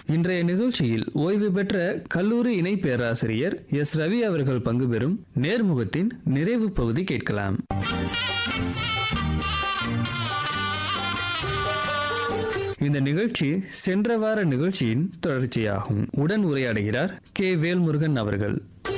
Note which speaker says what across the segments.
Speaker 1: இன்றைய நிகழ்ச்சியில் ஓய்வு பெற்ற கல்லூரி இணை பேராசிரியர் எஸ் ரவி அவர்கள் பங்கு பெறும் நேர்முகத்தின் நிறைவு பகுதி கேட்கலாம் இந்த நிகழ்ச்சி சென்ற வார நிகழ்ச்சியின் தொடர்ச்சியாகும் உடன் உரையாடுகிறார் கே வேல்முருகன் அவர்கள்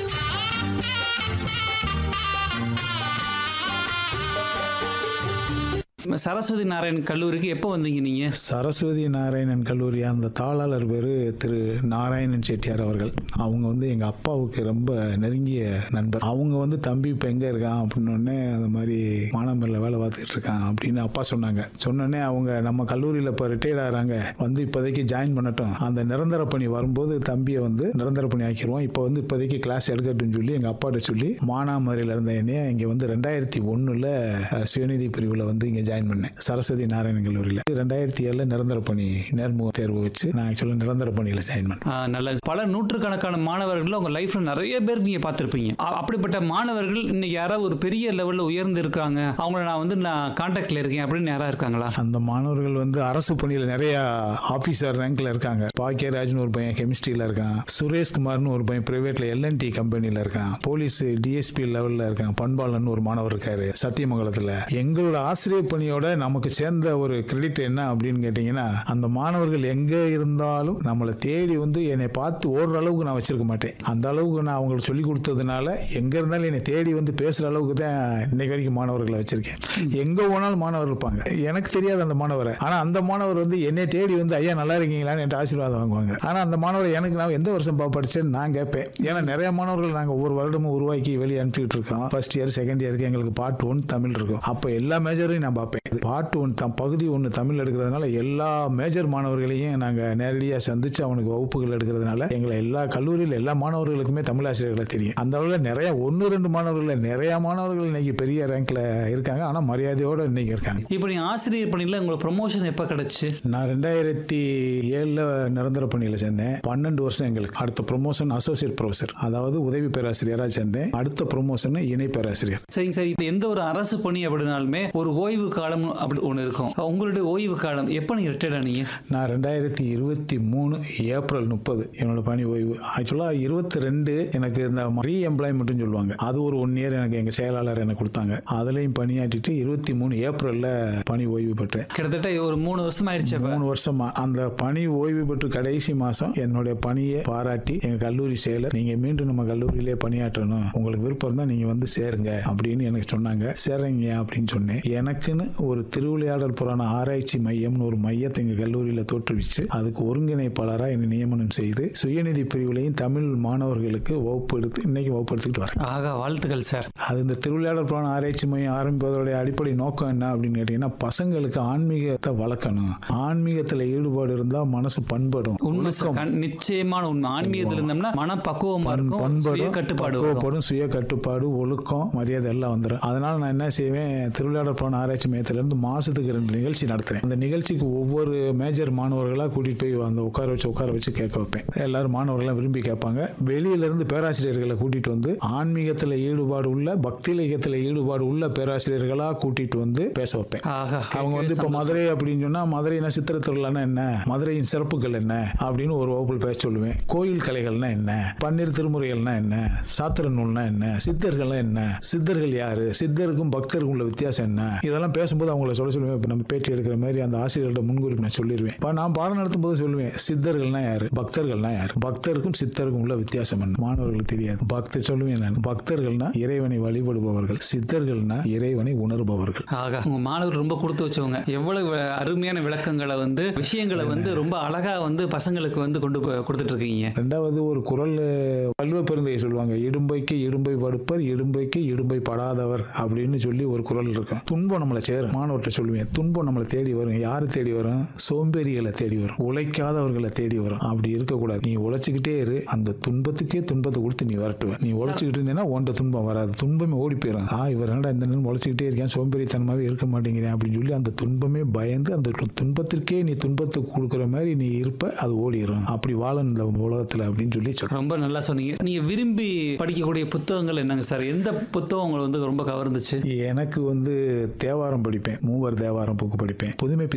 Speaker 2: சரஸ்வதி நாராயண் கல்லூரிக்கு எப்போ வந்தீங்க நீங்க
Speaker 3: சரஸ்வதி நாராயணன் கல்லூரி அந்த தாளாளர் பேர் திரு நாராயணன் செட்டியார் அவர்கள் அவங்க வந்து எங்கள் அப்பாவுக்கு ரொம்ப நெருங்கிய நண்பர் அவங்க வந்து தம்பி இப்போ எங்கே இருக்கான் அப்படின்னோடனே அந்த மாதிரி மானாமரில் வேலை பார்த்துக்கிட்டு இருக்கான் அப்படின்னு அப்பா சொன்னாங்க சொன்னோடனே அவங்க நம்ம கல்லூரியில் இப்போ ரிட்டையர்ட் ஆகிறாங்க வந்து இப்போதைக்கு ஜாயின் பண்ணட்டும் அந்த நிரந்தர பணி வரும்போது தம்பியை வந்து நிரந்தர பணி ஆக்கிடுவோம் இப்போ வந்து இப்போதைக்கு கிளாஸ் எடுக்கட்டும்னு சொல்லி எங்கள் அப்பாட்ட சொல்லி மானாமரியில் இருந்த என்னைய இங்கே வந்து ரெண்டாயிரத்தி ஒன்றில் சுயநிதி பிரிவில் வந்து இங்கே ஜாயின் பண்ணேன் சரஸ்வதி நாராயணன் கல்லூரியில் ரெண்டாயிரத்தி ஏழில் நிரந்தர பணி நேர்முக தேர்வு வச்சு நான் ஆக்சுவலாக நிரந்தர பணியில் ஜாயின் பண்ணேன்
Speaker 2: ஆ, நல்ல பல நூற்றுக்கணக்கான மாணவர்கள் உங்க லைஃப்ல நிறைய பேர் நீங்க பார்த்திருப்பீங்க அ- அப்படிப்பட்ட மாணவர்கள் இன்னைக்கு யாராவது ஒரு பெரிய லெவல்ல உயர்ந்து இருக்காங்க அவங்கள நான் வந்து நான் கான்டாக்ட்ல இருக்கேன் அப்படின்னு யாரா இருக்காங்களா
Speaker 3: அந்த மாணவர்கள் வந்து அரசு பணியில் நிறைய ஆபீசர் ரேங்க்ல இருக்காங்க பாக்கியராஜ்னு ஒரு பையன் கெமிஸ்ட்ரியில் இருக்கான் சுரேஷ்குமார்னு ஒரு பையன் பிரைவேட்ல எல்என்டி கம்பெனியில் இருக்கான் போலீஸ் டிஎஸ்பி லெவலில் இருக்கான் பண்பாளன் ஒரு மாணவர் இருக்காரு சத்தியமங்கலத்தில் எங்களோட ஆசிரியர் பணியோட நமக்கு சேர்ந்த ஒரு கிரெடிட் என்ன அப்படின்னு கேட்டிங்கன்னா அந்த மாணவர்கள் எங்கே இருந்தாலும் நம்மளை தேடி வந்து என்னை பார்த்து ஓடுற அளவுக்கு நான் வச்சிருக்க மாட்டேன் அந்த அளவுக்கு நான் அவங்களுக்கு சொல்லி கொடுத்ததுனால எங்கே இருந்தாலும் என்னை தேடி வந்து பேசுகிற அளவுக்கு தான் இன்னைக்கு வரைக்கும் மாணவர்களை வச்சிருக்கேன் எங்கே போனாலும் மாணவர் இருப்பாங்க எனக்கு தெரியாது அந்த மாணவரை ஆனால் அந்த மாணவர் வந்து என்னை தேடி வந்து ஐயா நல்லா இருக்கீங்களான்னு என்கிட்ட ஆசீர்வாதம் வாங்குவாங்க ஆனால் அந்த மாணவர் எனக்கு நான் எந்த வருஷம் பா படிச்சேன்னு நான் கேட்பேன் ஏன்னா நிறைய மாணவர்கள் நாங்கள் ஒவ்வொரு வருடமும் உருவாக்கி வெளியே அனுப்பிச்சிட்டு இருக்கோம் ஃபர்ஸ்ட் இயர் செகண்ட் இயருக்கு எங்களுக்கு பார்ட் ஒன் தமிழ் இருக்கும் அப்போ எல்லா மேஜரையும் நான் பார்ப்பேன் பார்ட் ஒன் தம் பகுதி ஒன்று தமிழ் எடுக்கிறதுனால எல்லா மேஜர் மாணவர்களையும் நாங்கள் நேரடியாக சந்திச்சு அவனுக்கு வகுப்புகள் எடுக்கிறதுனால எங்களை எல்லா கல்லூரியில் எல்லா மாணவர்களுக்குமே தமிழ் ஆசிரியர்களை தெரியும் அந்த அளவில் நிறைய ஒன்று ரெண்டு மாணவர்கள் நிறைய மாணவர்கள் இன்னைக்கு பெரிய ரேங்க்ல இருக்காங்க ஆனால் மரியாதையோடு இன்னைக்கு இருக்காங்க
Speaker 2: இப்போ நீங்க ஆசிரியர் பணியில உங்களுக்கு ப்ரொமோஷன் எப்போ கிடைச்சு
Speaker 3: நான் ரெண்டாயிரத்தி ஏழில் நிரந்தர பணியில் சேர்ந்தேன் பன்னெண்டு வருஷம் எங்களுக்கு அடுத்த ப்ரொமோஷன் அசோசியேட் ப்ரொஃபசர் அதாவது உதவி பேராசிரியராக சேர்ந்தேன் அடுத்த ப்ரொமோஷன் இணை பேராசிரியர்
Speaker 2: சரிங்க சரி இப்போ எந்த ஒரு அரசு பணி அப்படின்னாலுமே ஒரு ஓய்வு காலம் அப்படி ஒன்று இருக்கும் உங்களுடைய ஓய்வு காலம் எப்போ நீங்க ரிட்டையர்ட் ஆனீங்க
Speaker 3: நான் ரெண்டாயிரத்தி இருபத்தி மூணு ஏப்ரல் முப்பது என்னோட பணி ஓய்வு ஆக்சுவலாக இருபத்தி ரெண்டு எனக்கு இந்த ரீ எம்ப்ளாய்மெண்ட்னு சொல்லுவாங்க அது ஒரு ஒன் இயர் எனக்கு எங்கள் செயலாளர் எனக்கு கொடுத்தாங்க அதுலேயும் பணியாற்றிட்டு இருபத்தி மூணு ஏப்ரலில் பணி ஓய்வு பெற்றேன்
Speaker 2: கிட்டத்தட்ட ஒரு மூணு வருஷம் ஆயிடுச்சு அப்ப.
Speaker 3: மூணு வருஷமா அந்த பணி ஓய்வு பெற்று கடைசி மாசம் என்னுடைய பணியை பாராட்டி எங்க கல்லூரி செயலர் நீங்க மீண்டும் நம்ம கல்லூரியிலே பணியாற்றணும் உங்களுக்கு விருப்பம் இருந்தா நீங்க வந்து சேருங்க அப்படின்னு எனக்கு சொன்னாங்க சேருங்க அப்படின்னு சொன்னேன் எனக்குன்னு ஒரு திருவிளையாடல் புராண ஆராய்ச்சி மையம்னு ஒரு மையத்தை எங்க கல்லூரியில தோற்றுவிச்சு அதுக்கு ஒருங்கிணைப்பாளராக என்னை நியமனம் செய்து சுயநிதி பிரிவுலையும் தமிழ் மாணவர்களுக்கு வகுப்பு எடுத்து இன்னைக்கு வகுப்பு எடுத்துக்கிட்டு வரேன்
Speaker 2: ஆகா வாழ்த்துக்கள் சார்
Speaker 3: அது இந்த திருவிளையாடல் புராண ஆராய்ச்சி மையம் ஆரம்பிப்பதோடைய அடிப்படை நோக்கம் என்ன அப்படின்னு கேட்டீங்கன்னா பசங்களுக்கு ஆன்மீகத்தை வளர்க்கணும் ஆன்மீகத்தில் ஈடுபாடு இருந்தால் மனசு பண்படும்
Speaker 2: உண்மை சார் கண்- நிச்சயமான உண்மை ஆன்மீகத்தில் இருந்தோம்னா மன பக்குவமா இருக்கும் சுய
Speaker 3: பண்படும்
Speaker 2: கட்டுப்பாடு வரும்.
Speaker 3: பக்குவப்படும் சுய கட்டுப்பாடு ஒழுக்கம் மரியாதை எல்லாம் வந்துடும் அதனால நான் என்ன செய்வேன் திருவிளையாடல் புராண ஆராய்ச்சி மையத்திலிருந்து மாசத்துக்கு ரெண்டு நிகழ்ச்சி நடத்துறேன் அந்த நிகழ்ச்சிக்கு ஒவ்வொரு மேஜர் மாணவர்களாக கூட்டிட்டு போய் அந்த உட்கார வச்சு உட்கார வச்சு கேட்க வைப்பேன் எல்லாரும் மாணவர்கள்லாம் விரும்பி கேட்பாங்க வெளியில இருந்து பேராசிரியர்களை கூட்டிட்டு வந்து ஆன்மீகத்தில் ஈடுபாடு உள்ள பக்தி இலக்கியத்தில் ஈடுபாடு உள்ள பேராசிரியர்களாக கூட்டிட்டு வந்து பேச வைப்பேன்
Speaker 2: ஆகா
Speaker 3: அவங்க வந்து இப்போ மதுரை அப்படின்னு சொன்னா மதுரைனா சித்திர திருவிழானா என்ன மதுரையின் சிறப்புகள் என்ன அப்படின்னு ஒரு வகுப்பில் பேச சொல்லுவேன் கோயில் கலைகள்னா என்ன பன்னீர் திருமுறைகள்னா என்ன சாத்திர நூல்னா என்ன சித்தர்கள்னா என்ன சித்தர்கள் யாரு சித்தருக்கும் பக்தருக்கும் உள்ள வித்தியாசம் என்ன இதெல்லாம் பேசும்போது அவங்கள சொல்ல சொல்லுவேன் இப்போ நம்ம பேட்டி எடுக்கிற மாதிரி அந்த ஆசிரியர்கிட்ட முன்குறிப்பு நான் சொல்லிடுவேன் இப்போ நான் பாடம் நடத்தும் போது சொல்லுவேன் சித்தர்கள்னா யாரு பக்தர்கள்னா யாரு பக்தருக்கும் சித்தருக்கும் உள்ள வித்தியாசம் என்ன மாணவர்களுக்கு தெரியாது பக்தர் சொல்லுவேன் நான் பக்தர்கள்னா இறைவனை வழிபடுபவர்கள் சித்தர்கள்னா இறைவனை உணர்பவர்கள்
Speaker 2: ஆகா உங்க மாணவர் ரொம்ப கொடுத்து வச்சவங்க எவ்வளவு அருமையான விளக்கங்களை வந்து விஷயங்களை வந்து ரொம்ப அழகா வந்து பசங்களுக்கு வந்து கொண்டு போய் கொடுத்துட்டு இருக்கீங்க
Speaker 3: ரெண்டாவது ஒரு குரல் வள்ளுவ பெருந்தையை சொல்லுவாங்க இடும்பைக்கு இடும்பை படுப்பர் இடும்பைக்கு இடும்பை படாதவர் அப்படின்னு சொல்லி ஒரு குரல் இருக்கும் துன்பம் நம்மளை சேரும் மாணவர்கிட்ட சொல்லுவேன் துன்பம் நம்மளை தேடி வரும் யாரை தேடி வரும் சோம்பேறிகளை தேடி வரும் உழைக்காதவர்களை தேடி வரும் அப்படி இருக்கக்கூடாது நீ உழைச்சிக்கிட்டே இரு அந்த துன்பத்துக்கே துன்பத்தை கொடுத்து நீ வரட்டுவ நீ உழைச்சிக்கிட்டு இருந்தேன்னா உன்ட துன்பம் வராது துன்பமே ஓடி போயிடும் ஆ இவர் என்னடா இந்த நேரம் உழைச்சிக்கிட்டே இருக்கேன் சோம்பேறித்தனமாவே இருக்க மாட்டேங்கிறேன் அப்படின்னு சொல்லி அந்த துன்பமே பயந்து அந்த துன்பத்திற்கே நீ துன்பத்தை கொடுக்குற மாதிரி நீ இருப்ப அது ஓடிடும் அப்படி வாழணும் இந்த உலகத்துல அப்படின்னு சொல்லி சொல்றேன்
Speaker 2: ரொம்ப நல்லா சொன்னீங்க நீங்க விரும்பி படிக்கக்கூடிய புத்தகங்கள் என்னங்க சார் எந்த புத்தகம் உங்களை வந்து ரொம்ப கவர்ந்துச்சு
Speaker 3: எனக்கு வந்து தேவாரம் படிப்பேன் மூவர் தேவாரம் புக்கு படிப்பேன் புதுமை